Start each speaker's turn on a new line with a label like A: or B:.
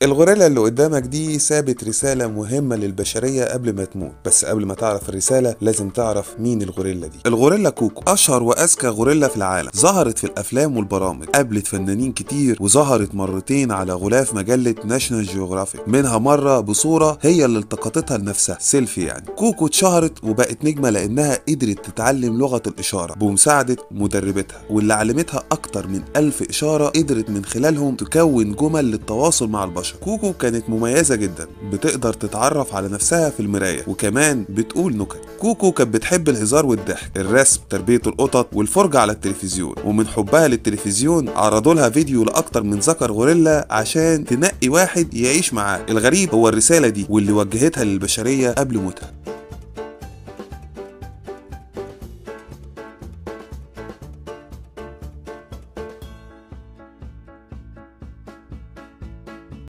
A: الغوريلا اللي قدامك دي سابت رسالة مهمة للبشرية قبل ما تموت بس قبل ما تعرف الرسالة لازم تعرف مين الغوريلا دي الغوريلا كوكو أشهر وأذكى غوريلا في العالم ظهرت في الأفلام والبرامج قابلت فنانين كتير وظهرت مرتين على غلاف مجلة ناشونال جيوغرافيك منها مرة بصورة هي اللي التقطتها لنفسها سيلفي يعني كوكو اتشهرت وبقت نجمة لأنها قدرت تتعلم لغة الإشارة بمساعدة مدربتها واللي علمتها أكتر من ألف إشارة قدرت من خلالهم تكون جمل للتواصل مع البشر كوكو كانت مميزة جدا بتقدر تتعرف على نفسها في المراية وكمان بتقول نكت كوكو كانت بتحب الهزار والضحك الرسم تربية القطط والفرجة على التلفزيون ومن حبها للتلفزيون عرضوا لها فيديو لأكتر من ذكر غوريلا عشان تنقي واحد يعيش معاه الغريب هو الرسالة دي واللي وجهتها للبشرية قبل موتها